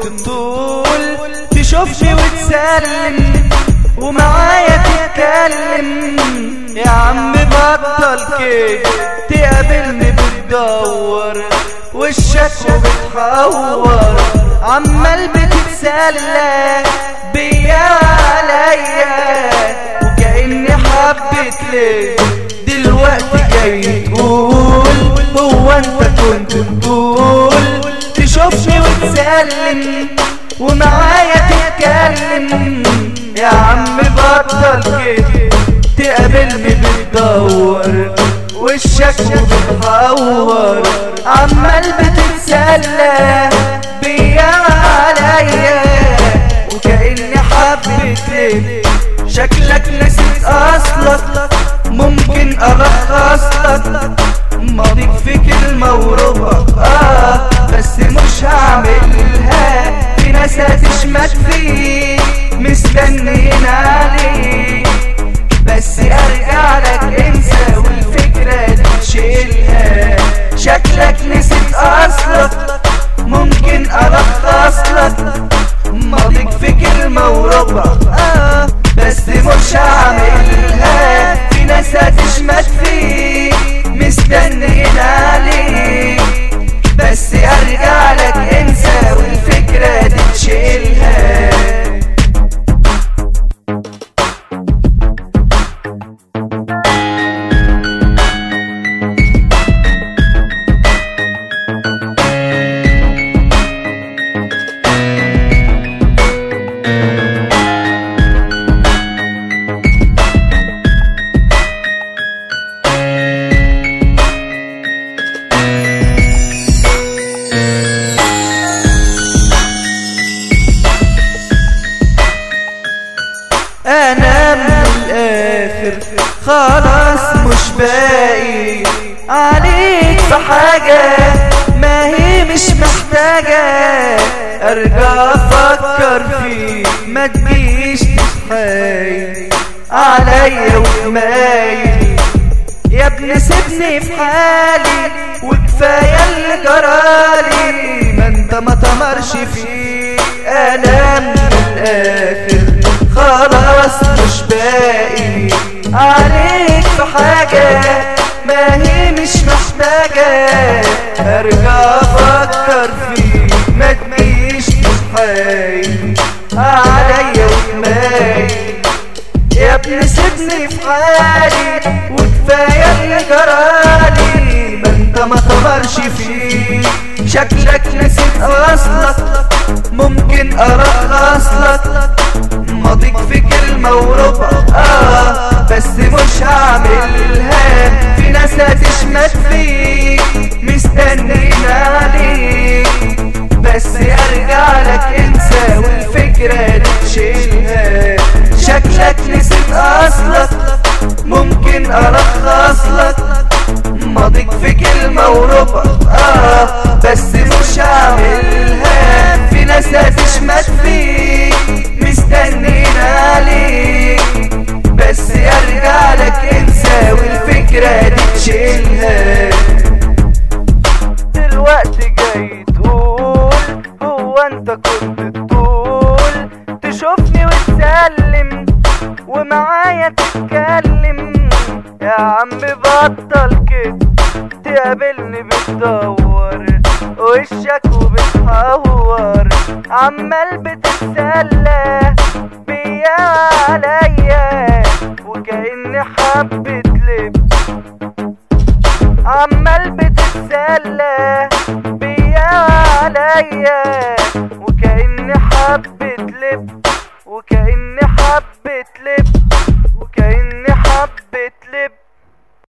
كنت تطول تشوفني وتسلم ومعايا تتكلم يا عم بطل كده تقابلني بتدور وشك وبتحور عمال بتتسلى بيا عليا وكأني حبيت ليه دلوقتي جاي تقول هو انت كنت تقول تشوفني وتسلم ومعايا تتكلم يا عم بطل كده تقابلني بتدور وشك وبتحور عمال بتتسلى بيا عليا وكأني حبيت ليه شكلك نسيت اصلك ممكن الخص لك ماضيك في كلمة وربع اه بس مش هعملها في ناس هتشمت فيك مستنيين عليك بس ارجع لك انسى والفكرة دي تشيلها شكلك نسيت اصلك ممكن الخص لك ماضيك في كلمة وربع آه بس مش هعملها في ناس هتشمت فيك مستنيين عليك بس ارجع لك انسى والفكرة دي تشيلها انا من الاخر خلاص مش باقي عليك في حاجة ما هي مش محتاجة ارجع افكر فيك ما تجيش تتحايل عليا ومايل يا ابني سيبني في حالي وكفاية اللي جرالي ما انت ما تمرش فيه انا من الاخر خلاص مش باقي عليك في حاجة ما هي مش محتاجة ارجع افكر فيك ما تجيش تتحايل عليا ومايل يا ابني سيبني في حالي وكفاية اللي جرالي ما انت ما تمرش فيه شكلك نسيت اصلك ممكن ارخص لك ماضيك في كلمة وربع اه بس مش هعملها في ناس هتشمت فيك مستنيين عليك بس ارجع لك انسى والفكرة دي تشيلها شكلك نسيت اصلك ممكن الخص لك ماضيك في كلمة وربع اه بس مش هعملها في ناس هتشمت فيك مستنيين عليك بس ارجع لك انسى والفكرة دي تشيلها دلوقتي جاي تقول هو انت كنت تقول تشوفني وتسلم ومعايا تتكلم يا عم بطل كده تقابلني بتدور وشك وبتحور عمال بتتسلى بيا عليا وكأني حبة لب عمال بتتسلى بيا عليا